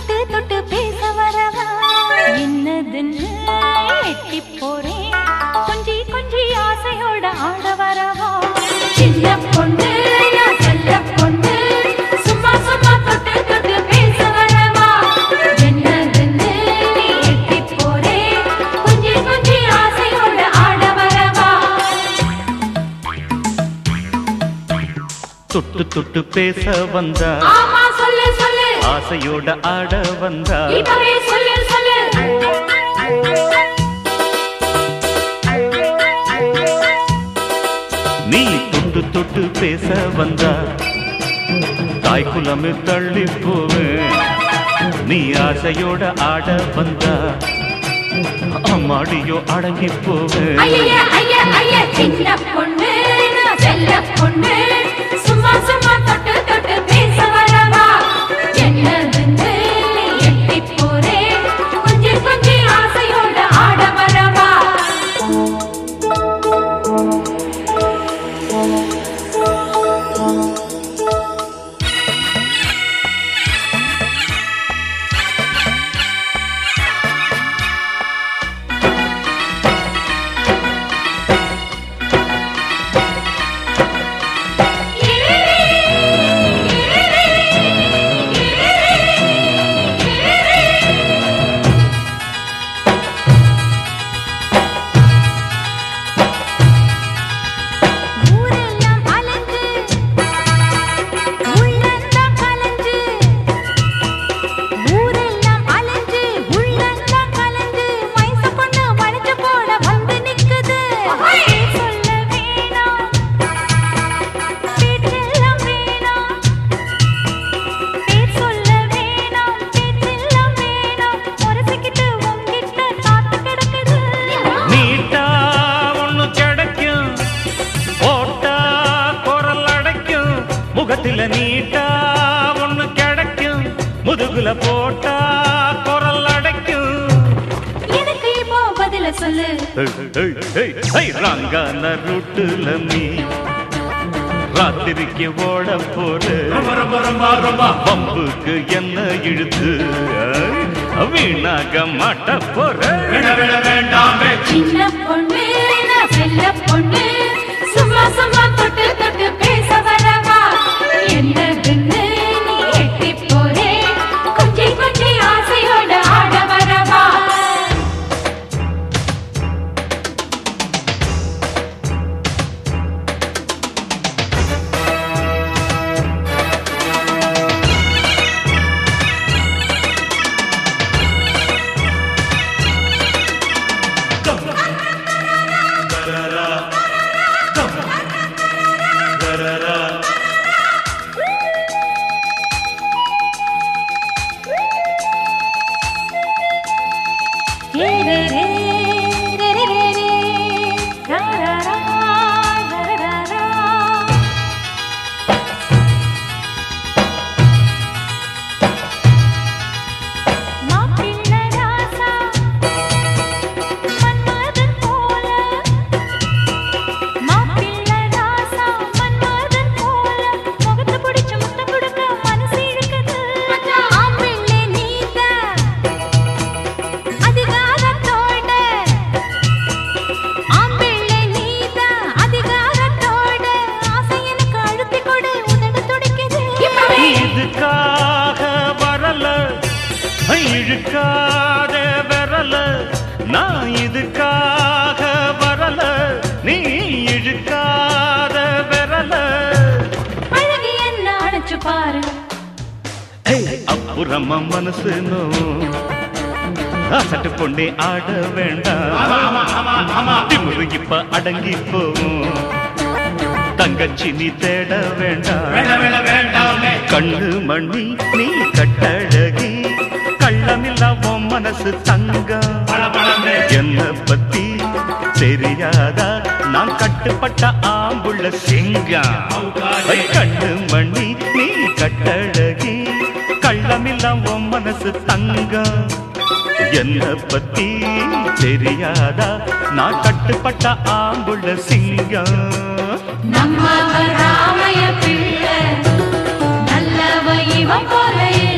தொட்டு தொட்டு பேச வரவா என்னதுன்னு எட்டி போறேன் கொஞ்சி கொஞ்சி ஆசையோட ஆட வரவா சின்ன பொண்ணு நான் செல்ல பொண்ணு சும்மா சும்மா தொட்டு தொட்டு பேச வரவா என்னதுன்னு நீ எட்டி போறேன் கொஞ்சி கொஞ்சி ஆசையோட ஆட வரவா தொட்டு தொட்டு பேச வந்தா ஆமா சொல்லு சொல்லு ஆசையோட ஆட வந்தா இப்பவே சொல்லு சொல்லு நீ தொட்டு தொட்டு பேச வந்தா தாய் குலமே தள்ளி போவேன் நீ ஆசையோட ஆட வந்தா அம்மாடியோ அடங்கி போவேன் ஐய ஐய ஐய சின்ன பொண்ணு நான் செல்ல பொண்ணு சும்மா சும்மா தொட்டு தொட்டு பேச வரவா என்னதுன்னு நீ எட்டி போறே கொஞ்சம் கொஞ்சம் ஆசையோட ஆட வரவா ஊரெல்லாம் அலைஞ்சு உள்ளந்தான் கலஞ்சு ஊரெல்லாம் அலைஞ்சு உள்ளந்தான் கலஞ்சு வயசு பொண்ணு வளைஞ்சு போட வந்து நிக்குது பேர் சொல்ல வேணாம் பேச்செல்லாம் வேணாம் பேர் சொல்ல வேணாம் பேச்செல்லாம் வேணாம் முரசிக்கிட்டு உங்கிட்ட காத்து கிடக்குது நீட்டா ஒண்ணு கிடைக்கும் போட்டா குரல் அடைக்கும் முகத்தில நீட்டா ஒண்ணு கிடைக்கும் முதுகுல போட்டா குரல் அடைக்கும் எனக்கு இப்போ பதில சொல்லு ராங்கான ரூட்டுல நீ ராத்திரிக்கு ஓட போற பம்புக்கு என்ன இழுத்து வீணாக மாட்ட போற சின்ன பொண்ணு நான் செல்ல பொண்ணு சும்மா சும்மா தொட்டு தொட்டு பேச வரவா என்னதுன்னு நீ எட்டி போறே கொஞ்சி கொஞ்சி ஆசையோட ஆட வரவா ரே ரே ரே ரே ரே ரே ரே ரா ரா ரா ரா ரா ரா மாப்பிள்ளை ராசா மன்மதன் போல மாப்பிள்ளை ராசா மன்மதன் போல முகத்தை பிடிச்சு முத்தம் கொடுக்க மனசு இழுக்குது ஆம்பிள்ளை நீதான் அதிகாரத்தோட ஆம்பிள்ளை நீதான் அதிகாரத்தோட ஆசை எனக்கு அழுத்தி கொடு உதடு துடிக்குது இதுக்காக வரல இழுக்காத வரல நான் இதுக்காக வரல நீ இழுக்காத வரல அழகு என்ன அணைச்சு பாரு அப்புறமா மனசு நோ சட்டு பொண்ணே ஆட வேண்டாம் திமிரு இப்ப அடங்கி போகும் தங்கச்சி நீ தேட வேண்டாம் கண்ணு மணி நீ கட்டழகி கள்ளமில்லா உன் மனசு தங்கம் என்ன பத்தி தெரியாதா நான் கட்டுப்பட்ட ஆம்புள்ள சிங்கம் ஐ, கண்ணு மணி நீ கட்டழகி கள்ளமில்லா உன் மனசு தங்கம் என்ன பத்தி தெரியாதா நான் கட்டுப்பட்ட ஆம்புள்ள சிங்கம் நம்ம ராமைய பிள்ளை நல்லவ இவன் போல